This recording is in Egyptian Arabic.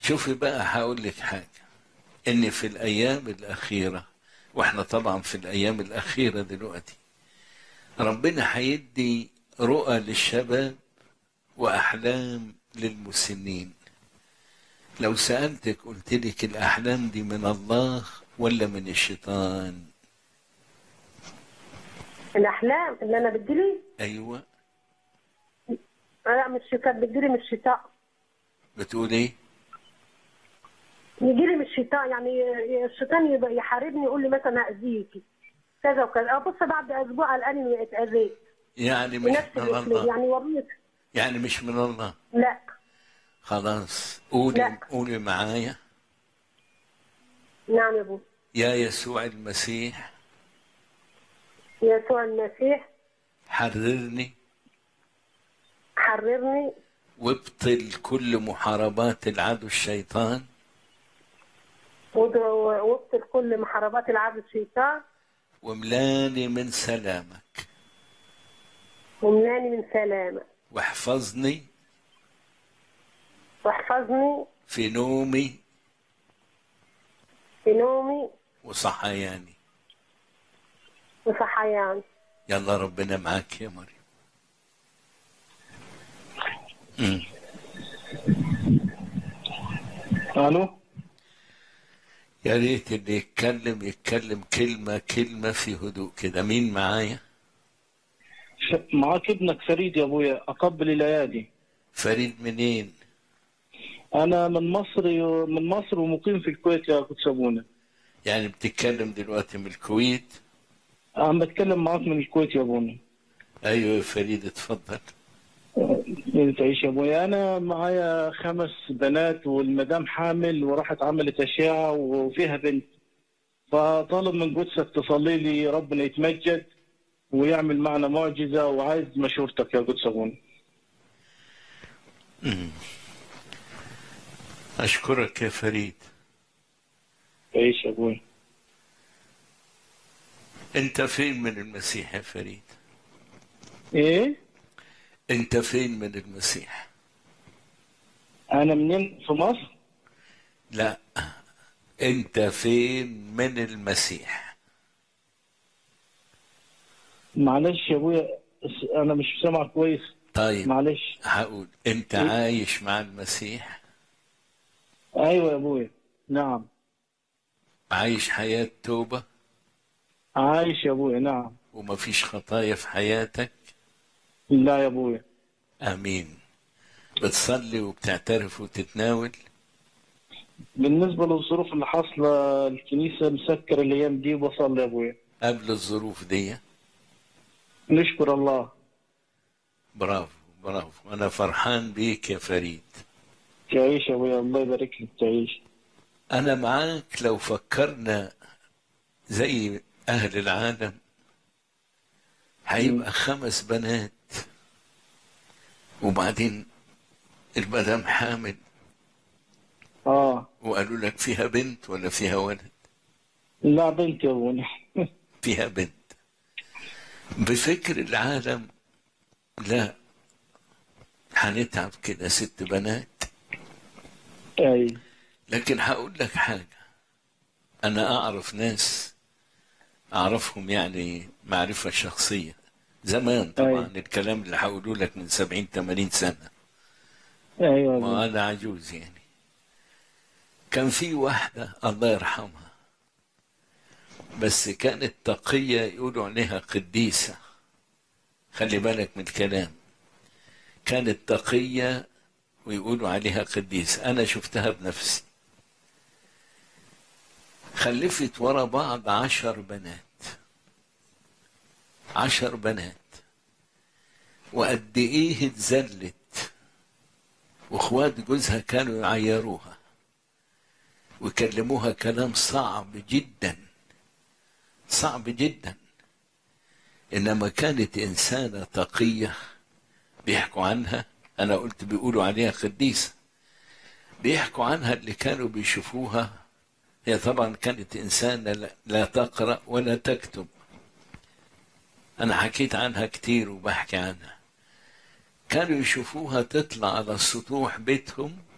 شوفي بقى هقول لك حاجة إن في الأيام الأخيرة وإحنا طبعا في الأيام الأخيرة دلوقتي ربنا هيدي رؤى للشباب وأحلام للمسنين لو سألتك قلت لك الأحلام دي من الله ولا من الشيطان الاحلام اللي انا بتجيلي أيوة لا مش كانت بتجيلي من الشتاء بتقول إيه يجيلي من الشتاء يعني الشيطان يبقى يحاربني يقول لي مثلا هاذيكي كذا وكذا بص بعد اسبوع قال اني اتاذيت يعني مش بنفس من الاسلوب الله يعني وريت يعني مش من الله لا خلاص قولي لا. قولي معايا نعم يا ابو يا يسوع المسيح يسوع المسيح حررني حررني وابطل كل محاربات العدو الشيطان ود- وابطل كل محاربات العبد الشيطان واملاني من سلامك وملاني من سلامة واحفظني واحفظني في نومي في نومي وصحياني وصحيان يلا ربنا معاك يا مريم أمم. الو يا ريت اللي يتكلم يتكلم كلمة كلمة في هدوء كده مين معايا ف- معاك ابنك فريد يا ابويا اقبل الايادي فريد منين انا من مصر من مصر ومقيم في الكويت يا قدس ابونا يعني بتتكلم دلوقتي من الكويت عم بتكلم معاك من الكويت يا ابونا ايوه يا فريد اتفضل انت تعيش يا ابويا انا معايا خمس بنات والمدام حامل وراحت عملت اشعه وفيها بنت فطالب من قدسك تصلي لي ربنا يتمجد ويعمل معنا معجزه وعايز مشورتك يا قدس ابونا أمم. اشكرك يا فريد تعيش يا ابويا انت فين من المسيح يا فريد ايه انت فين من المسيح انا منين في مصر لا انت فين من المسيح معلش يا ابويا بس انا مش سامع كويس طيب معلش هقول انت إيه؟ عايش مع المسيح ايوه يا ابويا نعم عايش حياة توبة عايش يا ابويا نعم ومفيش خطايا في حياتك لا يا ابويا امين بتصلي وبتعترف وتتناول بالنسبه للظروف اللي حاصله الكنيسه مسكر الايام دي بصلي يا ابويا قبل الظروف دي نشكر الله برافو برافو انا فرحان بيك يا فريد تعيش يا ابويا الله يبارك لك تعيش انا معاك لو فكرنا زي اهل العالم هيبقى خمس بنات وبعدين المدام حامل اه وقالوا لك فيها بنت ولا فيها ولد لا بنت يا ابويا فيها بنت بفكر العالم لا هنتعب كده ست بنات اي لكن هقول لك حاجة أنا أعرف ناس أعرفهم يعني معرفة شخصية زمان طبعا أيوة. الكلام اللي هقوله لك من سبعين ثمانين سنة ايوه يا ما ابويا أنا عجوز يعني كان في واحدة الله يرحمها بس كانت تقية يقولوا عليها قديسة خلي بالك من الكلام كانت تقية ويقولوا عليها قديسة أنا شفتها بنفسي خلفت ورا بعض عشر بنات عشر بنات وقد إيه اتذلت واخوات جوزها كانوا يعيروها ويكلموها كلام صعب جدا صعب جدا انما كانت انسانه تقيه بيحكوا عنها انا قلت بيقولوا عليها قديسه بيحكوا عنها اللي كانوا بيشوفوها هي طبعا كانت انسانه لا- لا تقرا ولا تكتب انا حكيت عنها كتير وبحكي عنها كانوا يشوفوها تطلع على سطوح بيتهم